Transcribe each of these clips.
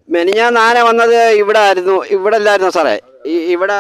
മെനിഞ്ഞാന്ന് ആന വന്നത് ഇവിടെ ആയിരുന്നു ഇവിടെ അല്ലായിരുന്നു സാറേ ഈ- ഇവിടെ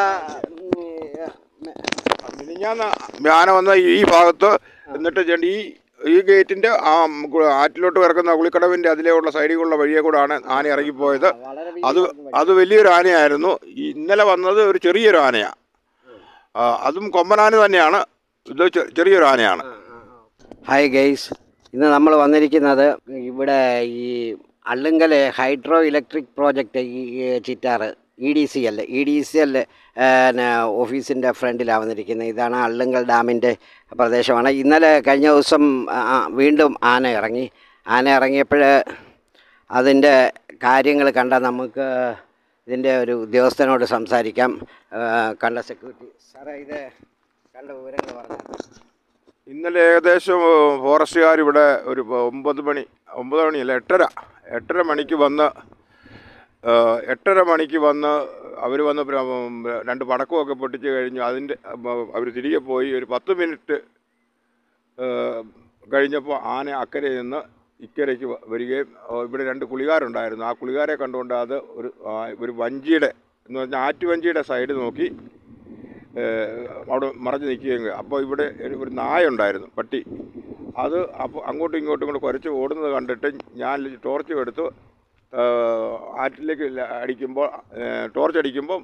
മിനിഞ്ഞാന്ന് ആന വന്ന ഈ ഭാഗത്ത് എന്നിട്ട് ചെണ്ട് ഈ ഈ ഗേറ്റിന്റെ ആ ഗു- ആറ്റിലോട്ട് കിടക്കുന്ന കുളിക്കടവിന്റെ അതിലെയുള്ള സൈഡിലുള്ള വഴിയെ കൂടാണ് ആന ഇറങ്ങിപ്പോയത് വളരെ അത് അത് വലിയൊരു ആനയായിരുന്നു ഈ ഇന്നലെ വന്നത് ഒരു ചെറിയൊരു ആനയാണ് അതും കൊമ്പനാന തന്നെയാണ് ഇത് ചെ- ചെറിയൊരു ആനയാണ് ഹായ് ഗെയ്സ് ഇന്ന് നമ്മൾ വന്നിരിക്കുന്നത് ഇവിടെ ഈ അള്ളുങ്കൽ ഹൈഡ്രോ ഇലക്ട്രിക് പ്രോജക്റ്റ് ഈ ഈ Chittar E D C L E D C L ഓഫീസിൻ്റെ ഫ്രണ്ടിലാണ് വന്നിരിക്കുന്നത് ഇതാണ് അള്ളുങ്കൽ ഡാമിൻ്റെ പ്രദേശമാണ് ഇന്നലെ കഴിഞ്ഞ ദിവസം ആ, വീണ്ടും ആന ഇറങ്ങി ആന ഇറങ്ങിയപ്പോൾ അതിൻ്റെ കാര്യങ്ങൾ കണ്ട നമുക്ക് ഇതിൻ്റെ ഒരു ഉദ്യോഗസ്ഥനോട് സംസാരിക്കാം ആ, കണ്ട സെക്യൂരിറ്റി സാറേ ഇത് കണ്ട വിവരങ്ങൾ പറഞ്ഞു ഇന്നലെ ഏകദേശം ഫോറസ്റ്റുകാർ ഇവിടെ ഒരു ഒമ്പത് മണി ഒമ്പത് മണിയല്ല എട്ടര എട്ടര മണിക്ക് വന്ന് ആ, എട്ടര മണിക്ക് വന്ന് അവർ വന്ന് പ്ര- ഉം, രണ്ട് പടക്കമൊക്കെ പൊട്ടിച്ച് കഴിഞ്ഞു അതിൻ്റെ അവർ തിരികെ പോയി ഒരു പത്ത് മിനിറ്റ് ആ, കഴിഞ്ഞപ്പോൾ ആന അക്കരെ നിന്ന് ഇക്കരയ്ക്ക് വ- വരികയും ആ, ഇവിടെ രണ്ട് കുളികാരുണ്ടായിരുന്നു ആ കുളികാരെ കണ്ടുകൊണ്ട് അത് ഒരു ആ, ഒരു വഞ്ചിയുടെ എന്ന് പറഞ്ഞാൽ ആറ്റുവഞ്ചിയുടെ സൈഡ് നോക്കി ഏഹ് അവിടെ മറഞ്ഞു നിൽക്കുകയും അപ്പോൾ ഇവിടെ ഒരു ഒരു നായ ഉണ്ടായിരുന്നു പട്ടി അത് അപ്പോൾ അങ്ങോട്ടും ഇങ്ങോട്ടും കൂടെ കുരച്ച് ഓടുന്നത് കണ്ടിട്ട് ഞാൻ ടോർച്ച് എടുത്ത് ഏഹ് ആറ്റിലേക്ക് ല- അടിക്കുമ്പോൾ ഏഹ് ടോർച്ച് അടിക്കുമ്പം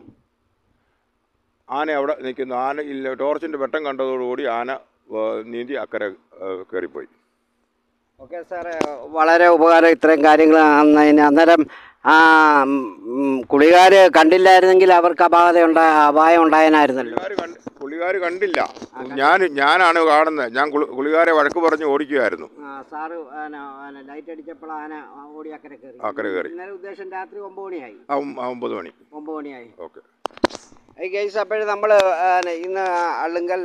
ആന അവിടെ നിൽക്കുന്നു ആന ഇല്ല ടോർച്ചിൻ്റെ വെട്ടം കണ്ടതോടുകൂടി ആന ഏഹ് നീന്തി അക്കരെ ഏഹ് കയറിപ്പോയി ഓക്കെ സാറേ വളരെ ഉപകാരം ഇത്രയും കാര്യങ്ങൾ അന്നതിന് അന്നേരം ആ കുളികാർ കണ്ടില്ലായിരുന്നെങ്കിൽ അവർക്ക് അപാകത ഉണ്ടായ അപായം ഉണ്ടായനായിരുന്നല്ലോ പുള്ളിക്കാർ കണ്ട് പുള്ളിക്കാർ കണ്ടില്ല ഞാൻ ഞാനാണ് കാണുന്നത് ഞാൻ കുളി- പുള്ളിക്കാരെ വഴക്ക് പറഞ്ഞ് ഓടിക്കുമായിരുന്നു ആ, സാറ് ലൈറ്റ് അടിച്ചപ്പോൾ ആന ഓടി അക്കരെ കയറി അക്കരെ കയറി ഇന്നലെ ഉദ്ദേശം രാത്രി ഒമ്പത് മണിയായി ആ ഒം- ആ ഒമ്പത് മണി ഒമ്പത് മണിയായി ഓക്കെ ഈ കേസ് അപ്പോഴും നമ്മൾ ഇന്ന് Allunkal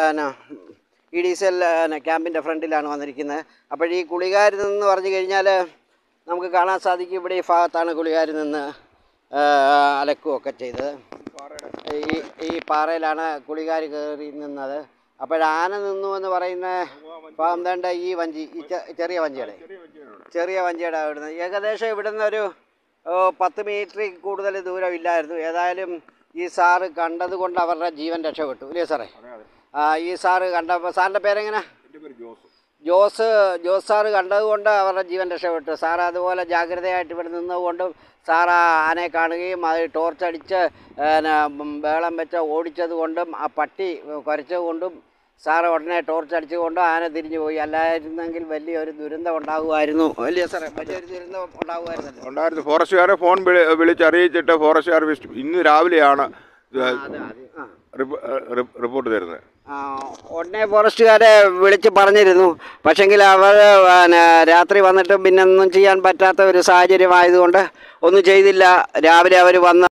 E D C L ക്യാമ്പിൻ്റെ ഫ്രണ്ടിലാണ് വന്നിരിക്കുന്നത് അപ്പോൾ ഈ കുളികാരിൽ നിന്ന് പറഞ്ഞു കഴിഞ്ഞാൽ നമുക്ക് കാണാൻ സാധിക്കും ഇവിടെ ഈ ഭാഗത്താണ് കുളികാരിൽ നിന്ന് ആ, അലക്കുകയൊക്കെ ചെയ്തത് ഈ ഈ പാറയിലാണ് കുളികാർ കയറി നിന്നത് അപ്പോഴാന നിന്നു എന്ന് പറയുന്ന ഭാഗം വേണ്ട ഈ വഞ്ചി ഈ ചെ- ചെറിയ വഞ്ചിയുടെ ചെറിയ വഞ്ചിയുടെ അവിടുന്ന് ഏകദേശം ഇവിടുന്ന് ഒരു ഓ, പത്ത് മീറ്ററിൽ കൂടുതൽ ദൂരം ഇല്ലായിരുന്നു ഏതായാലും ഈ സാറ് കണ്ടത് കൊണ്ട് അവരുടെ ജീവൻ രക്ഷപ്പെട്ടു ഇല്ലേ സാറേ ആ, ഈ സാറ് കണ്ടപ്പോൾ സാറിൻ്റെ പേരെങ്ങനെ എൻ്റെ പേര് ജോസ് ജോസ് ജോസ് സാറ് കണ്ടതുകൊണ്ട് അവരുടെ ജീവൻ രക്ഷപ്പെട്ടു സാർ അതുപോലെ ജാഗ്രതയായിട്ട് ഇവിടെ നിന്നതുകൊണ്ടും സാർ ആ ആനയെ കാണുകയും അത് ടോർച്ച് അടിച്ച് പിന്നെ ബേളം വെച്ച് ഓടിച്ചത് കൊണ്ടും ആ പട്ടി കുരച്ചത് കൊണ്ടും സാറ് ഉടനെ ടോർച്ച് അടിച്ചുകൊണ്ടും ആന തിരിഞ്ഞു പോയി അല്ലായിരുന്നെങ്കിൽ വലിയൊരു ദുരന്തം ഉണ്ടാകുമായിരുന്നു വലിയ സാറേ വലിയൊരു ദുരന്തം ഉണ്ടാകുമായിരുന്നല്ലോ ഉണ്ടായിരുന്നു ഫോറസ്റ്റുകാരെ ഫോൺ വിളി വിളിച്ചറിയിച്ചിട്ട് ഫോറസ്റ്റുകാർ വിസ്- ഇന്ന് രാവിലെയാണ് ഇത് അതെ അതെ ആ റിപ്പ- റി- റിപ്പോർട്ട് തരുന്നത് ആ, ഉടനെ ഫോറസ്റ്റുകാരെ വിളിച്ച് പറഞ്ഞിരുന്നു പക്ഷെങ്കിൽ അവർ പിന്നെ രാത്രി വന്നിട്ട് പിന്നെ ഒന്നും ചെയ്യാൻ പറ്റാത്ത ഒരു സാഹചര്യമായതുകൊണ്ട് ഒന്നും ചെയ്തില്ല രാവിലെ അവർ വന്ന്